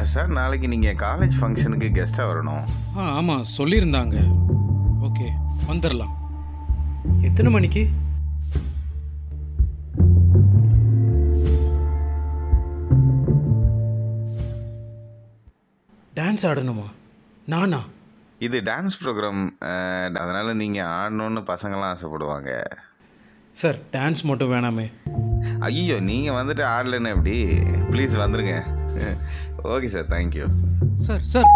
Sir நாளைக்கு நீங்கள் college ஃபங்க்ஷனுக்கு கெஸ்ட்டாக வரணும் ஆ ஆமாம் சொல்லியிருந்தாங்க ஓகே வந்துடலாம் எத்தனை மணிக்கு டான்ஸ் ஆடணுமா நானா இது டான்ஸ் ப்ரோக்ராம் அதனால் நீங்கள் ஆடணும்னு பசங்களாம் ஆசைப்படுவாங்க சார் டான்ஸ் மட்டும் வேணாமே ஐயோ நீங்கள் வந்துட்டு ஆடலைன்னு எப்படி ப்ளீஸ் வந்துருங்க okay sir thank you sir sir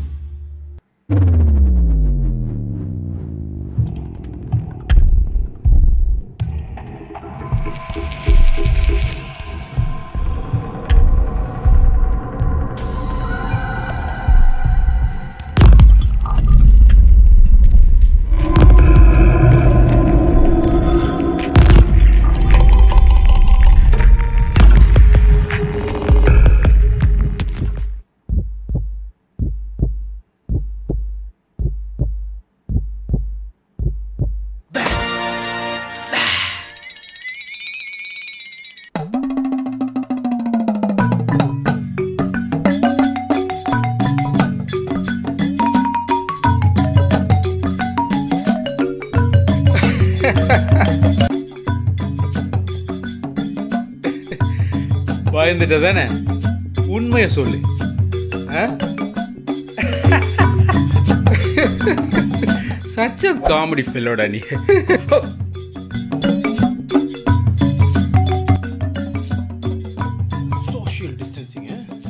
பயந்துட்ட தானே உண்மையை சொல்லு சச்ச காமெடி ஃபெல்லோடா நீ சோஷியல் டிஸ்டன்சிங்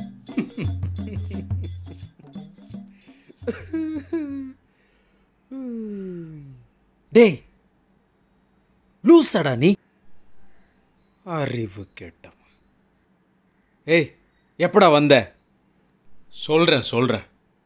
டேய் லூசாடா நீ அறிவு கேட்டவன் ஏய் எப்படா வந்த சொல்கிறேன் சொல்கிறேன்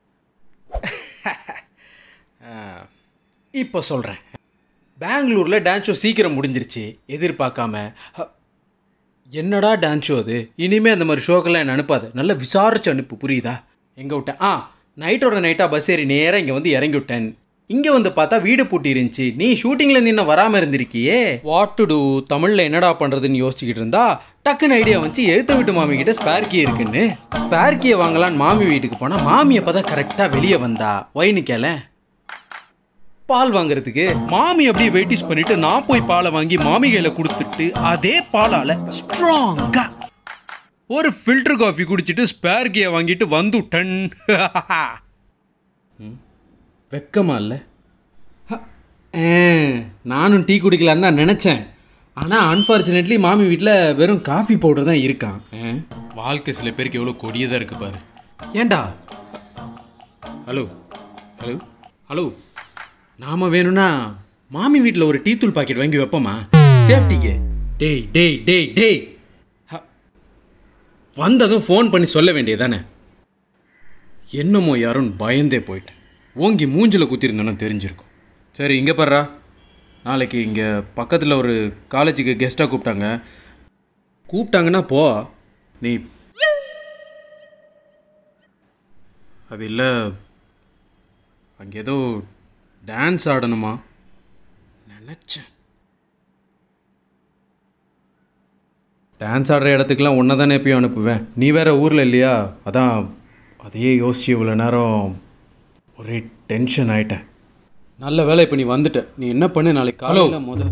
இப்போ சொல்கிறேன் பெங்களூரில் டான்ஸ் ஷோ சீக்கிரம் முடிஞ்சிருச்சு எதிர்பார்க்காம ஹ, என்னடா டான்ஸ் ஷோ அது இனிமே அந்த மாதிரி ஷோக்கெல்லாம் என்ன அனுப்பாத நல்லா விசாரிச்சு அனுப்பு புரியுதா எங்கே விட்டேன் ஆ நைட்டோட நைட்டாக பஸ் ஏறி நேராக இங்கே வந்து இறங்கி விட்டேன் இங்கே வந்து பார்த்தா வீடு பூட்டி இருந்துச்சு நீ ஷூட்டிங்கில் நின்று வராமல் இருந்திருக்கியே வாட் டு டூ தமிழில் என்னடா பண்ணுறதுன்னு யோசிச்சுக்கிட்டு இருந்தா டக்குன்னு ஐடியா வந்துச்சு எழுத்த வீட்டு மாமி கிட்ட ஸ்பேர் கீ இருக்குன்னு ஸ்பேர் கீயை வாங்கலான்னு மாமி வீட்டுக்கு போனால் மாமி அப்போ தான் கரெக்டாக வெளியே வந்தா ஒயின்னு கேள பால் வாங்குறதுக்கு மாமி அப்படியே வெயிட்டிஸ் பண்ணிட்டு நான் போய் பாலை வாங்கி மாமி கையில கொடுத்துட்டு அதே பாலால ஸ்ட்ராங்கா ஒரு ஃபில்டர் காஃபி குடிச்சிட்டு ஸ்பேர் கீயை வாங்கிட்டு வந்துட்டேன் ம், வெக்கமா இல்லை நானும் டீ குடிக்கலான்னு தான் நினச்சேன் ஆனால் அன்ஃபார்ச்சுனேட்லி மாமி வீட்டில் வெறும் காஃபி பவுடர் தான் இருக்கான் ஆ, வாழ்க்கை சில பேருக்கு எவ்வளோ கொடியதாக இருக்கு பாரு ஏண்டா ஹலோ ஹலோ ஹலோ நாம வேணும்னா மாமி வீட்டில் ஒரு டீ தூள் பாக்கெட் வாங்கி வைப்போமா சேஃப்டிக்கு டேய் டேய் டேய் டேய் ஹ. வந்ததும் ஃபோன் பண்ணி சொல்ல வேண்டியதானே என்னமோ யாரும் பயந்தே போயிட்டேன் ஓங்கி மூஞ்சில் குத்திருந்தோன்னு தெரிஞ்சிருக்கும் சரி இங்கே பாருடா நாளைக்கு இங்கே பக்கத்தில் ஒரு காலேஜுக்கு கெஸ்ட்டாக கூப்பிட்டாங்க கூப்பிட்டாங்கன்னா போ நீ அது இல்லை அங்கே ஏதோ டான்ஸ் ஆடணுமா நினச்சேன் டான்ஸ் ஆடுற இடத்துக்குலாம் ஒன்றை தானே எப்பயும் அனுப்புவேன் நீ வேற ஊரில் இல்லையா அதான் அதையே யோசிச்சு இவ்வளோ நேரம் ஒரே டென்ஷன் ஆயிட்டேன் நல்ல வேலை இப்போ நீ வந்துட்ட நீ என்ன பண்ணு நாளைக்கு காலையில் முத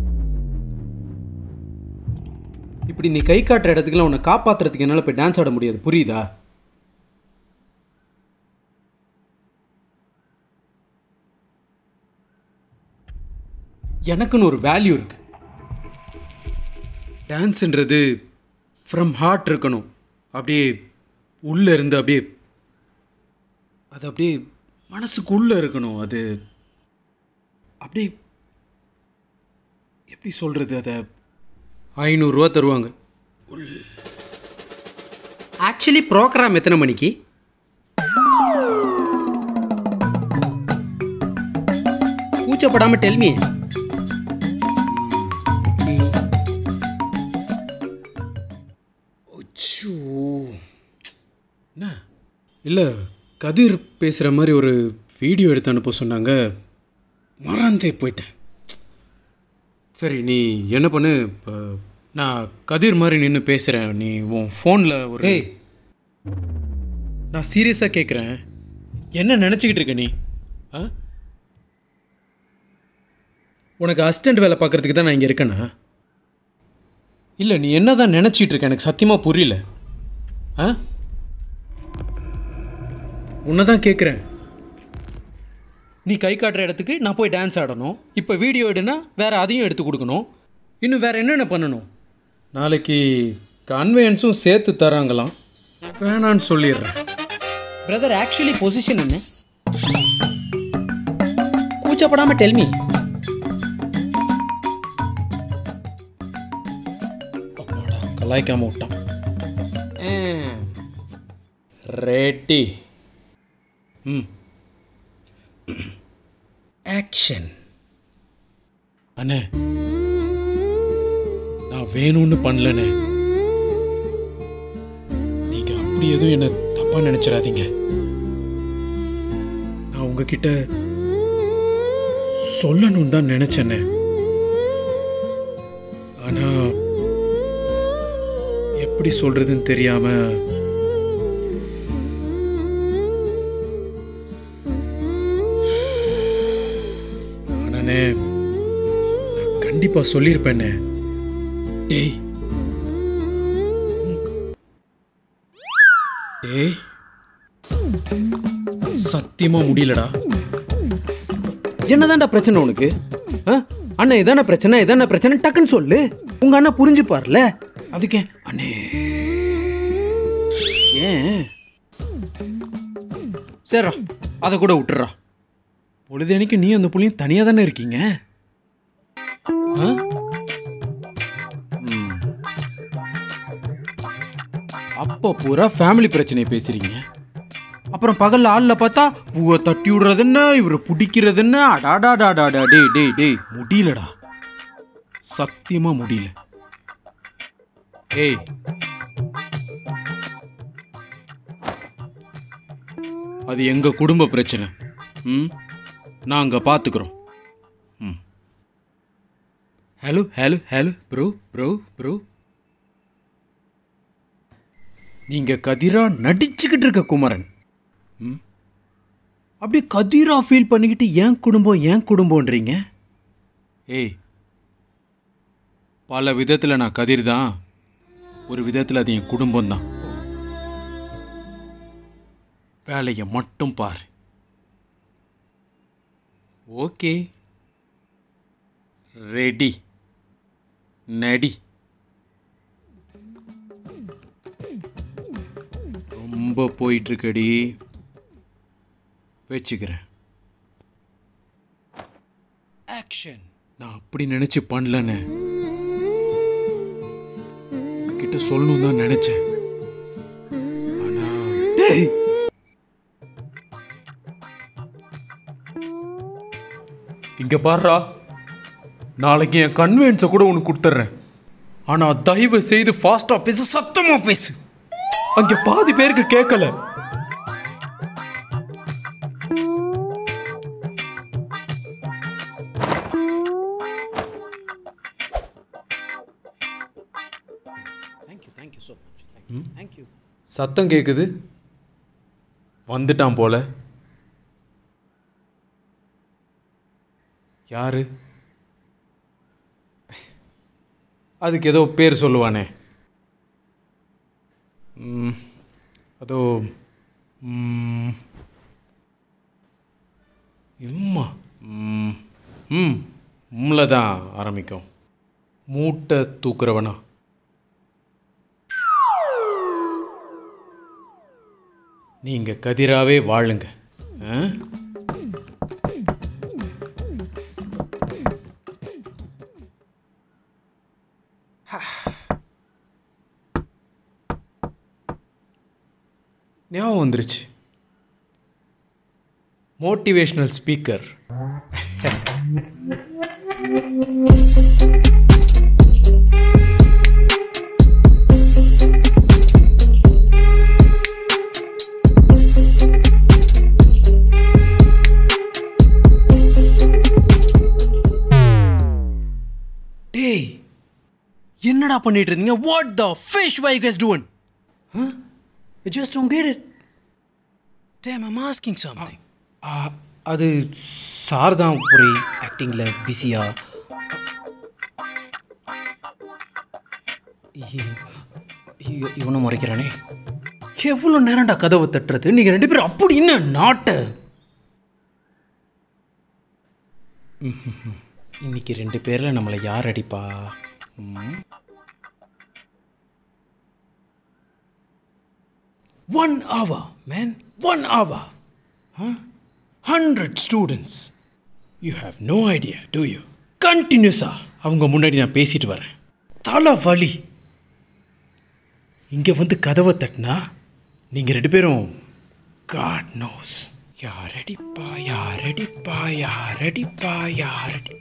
இப்படி நீ கை காட்டுற இடத்துக்குலாம் உன்னை காப்பாற்றுறதுக்கு என்னால் போய் டான்ஸ் ஆட முடியாது புரியுதா எனக்குன்னு ஒரு வேல்யூ இருக்கு டான்ஸுன்றது ஃப்ரம் ஹார்ட் இருக்கணும் அப்படியே உள்ளே இருந்து அப்படியே அது அப்படியே மனசுக்குள்ளே இருக்கணும் அது அப்படியே எப்படி சொல்கிறது அதை ஐநூறுரூவா தருவாங்க ஆக்சுவலி ப்ரோக்ராம் எத்தனை மணிக்கு கூச்சப்படாமல் டெல்மி அச்சோ என்ன இல்லை கதிர் பேசுகிற மாதிரி ஒரு வீடியோ எடுத்து அனுப்ப சொன்னாங்க மறந்தே போயிட்டேன் சரி நீ என்ன பண்ணு இப்போ நான் கதிர் மாதிரி நின்று பேசுகிறேன் நீ உன் ஃபோனில் ஒரு நான் சீரியஸாக கேட்குறேன் என்ன நினச்சிக்கிட்டு இருக்க நீ ஆ உனக்கு அசிஸ்டண்ட் வேலை பார்க்குறதுக்கு தான் நான் இங்கே இருக்கேனா இல்லை நீ என்ன தான் நினச்சிக்கிட்டு இருக்க எனக்கு சத்தியமாக புரியல ஆ உன்னை தான் கேட்குறேன் நீ கை காட்டுற இடத்துக்கு நான் போய் டான்ஸ் ஆடணும் இப்போ வீடியோ எடுனா வேறு அதையும் எடுத்து கொடுக்கணும் இன்னும் வேறு என்னென்ன பண்ணணும் நாளைக்கு கன்வெயன்ஸும் சேர்த்து தராங்களாம் வேணான்னு சொல்லிடுறேன் பிரதர் ஆக்சுவலி பொசிஷன் என்ன கூச்சப்படாம டெல்மி அப்பாடா கலாய்க்காம விட்டான் ரெடி ம் ஆக்ஷன் அண்ணே நான் வேணும்னு பண்ணலண்ணே நீங்க அப்படி எதுவும் என்ன தப்பா நினைச்சிடாதீங்க நான் உங்ககிட்ட சொல்லணும்னு தான் நினைச்சேனே ஆனா எப்படி சொல்றதுன்னு தெரியாம ஆனானே நான் கண்டிப்பா சொல்லியிருப்பேனே டேய் உங்க- டேய் சத்தியமா முடியலடா என்னதான்டா பிரச்சனை உனக்கு ஆ? அண்ணன் இதான பிரச்சனை இதான பிரச்சனை டக்குன்னு சொல்லு உங்க அண்ணன் புரிஞ்சுப்பார்ல அதுக்கே அண்ணே ஏன் சரிடா அதை கூட விட்டுறா பொழுதேனைக்கு நீ அந்த புள்ளியும் தனியாக தானே இருக்கீங்க ஆ? ம். அப்போ பூரா ஃபேமிலி பிரச்சனையை பேசுறீங்க அப்புறம் பகல்ல ஆள்ல பார்த்தா பூவை தட்டி விடுறது என்ன இவரை பிடிக்கிறது என்ன அடாடாடாடாடா டேய் டேய் டேய் முடியலடா சத்தியமா முடியல ஏய் அது எங்க குடும்ப பிரச்சனை ம் நாங்க பார்த்துக்குறோம் ம் hello hello hello bro bro bro நீங்க கதிரா நடிச்சுக்கிட்டு இருக்க குமரன் ம் அப்படியே கதிரா ஃபீல் பண்ணிக்கிட்டு ஏன் குடும்பம் ஏன் குடும்பம்ன்றீங்க ஏய் பல விதத்தில் நான் கதிர் தான் ஒரு விதத்தில் அது என் குடும்பம் தான் வேலையை மட்டும் பாரு ஓகே ரெடி நடி ரொம்ப போயிட்டு இருக்கடி வச்சுக்கிறேன் ஆக்ஷன் நான் அப்படி நினைச்சு பண்ணலன்னு கிட்ட சொல்லணும் தான் நினைச்சேன் ஆனா டேய் இங்க பாருடா நாளைக்கு என் கன்வென்ஸை கூட உனக்கு கொடுத்துட்றேன் ஆனா தயவு செய்து ஃபாஸ்டா பேசு சத்தமா பேசு அங்க பாதி பேருக்கு கேட்கல சத்தம் கேட்குது வந்துட்டான் போல யாரு அதுக்கு ஏதோ பேர் சொல்லுவானே ம், அதோ ம், இம்மா ம், ம் உம்ல தான் ஆரம்பிக்கும் மூட்டை தூக்குறவனா நீங்க கதிராவே வாழுங்க ஆ? ஞாபகம் வந்துருச்சு மோட்டிவேஷ்னல் ஸ்பீக்கர் டேய் என்னடா பண்ணிட்டு இருந்தீங்க வாட் த ஃபிஷ் வை கஸ் டூன் just don't get it Damn, I'm asking something. ஆ, அது சார் தான் ஒரு ஆக்டிங்கில் பிஸியா இவனை முறைக்கிறானே எவ்வளோ நேரம்டா கதவை தட்டுறது நீங்கள் ரெண்டு பேரும் அப்படி என்ன நாட்டை ம்ஹும்ஹும். இன்னைக்கு ரெண்டு பேரில் நம்மளை யார் அடிப்பா one hour man one hour hundred students you have no idea do you கண்டினியூஸாக அவங்க முன்னாடி நான் பேசிட்டு வரேன் தலை வலி இங்கே வந்து கதவை தட்டினா நீங்கள் ரெண்டு பேரும் காட் நோஸ் யாரடிப்பா யாரடிப்பா யாரடிப்பா யாரடி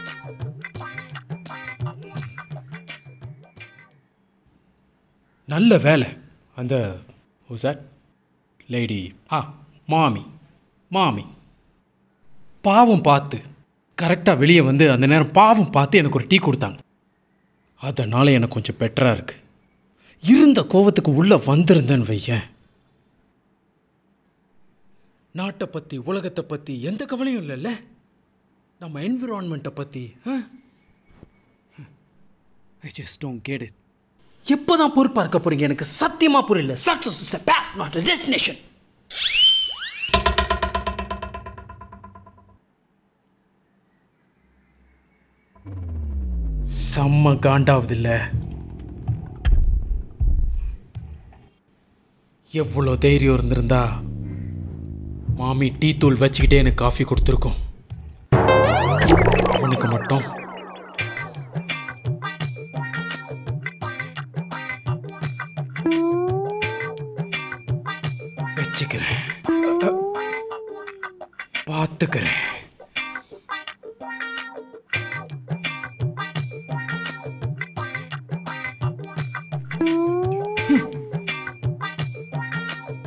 நல்ல வேலை அந்த ஹூசாட் லேடி ஆ மாமி மாமி பாவம் பார்த்து கரெக்டாக வெளியே வந்து அந்த நேரம் பாவம் பார்த்து எனக்கு ஒரு டீ கொடுத்தாங்க அதனால் எனக்கு கொஞ்சம் பெட்டராக இருக்கு இருந்த கோவத்துக்கு உள்ளே வந்திருந்தேன்னு வையேன் நாட்டை பற்றி உலகத்தை பற்றி எந்த கவலையும் இல்லைல்ல நம்ம என்விரான்மெண்ட்டை பற்றி I just don't get it எப்போ தான் பொறுப்பாக இருக்க போகிறீங்க எனக்கு சத்தியமாக புரியல success is a path not a destination செம்ம காண்டாவது இல்லை எவ்வளோ தைரியம் இருந்திருந்தா மாமி டீ தூள் வச்சுக்கிட்டே எனக்கு காஃபி கொடுத்துருக்கோம் அவனுக்கு மட்டும் வச்சுக்கிறேன் பார்த்துக்கிறேன்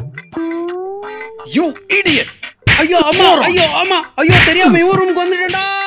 யூ இடியட் ஐயோ அம்மா ஐயோ அம்மா ஐயோ தெரியாம இவன் ரூமுக்கு வந்துட்டேன்டா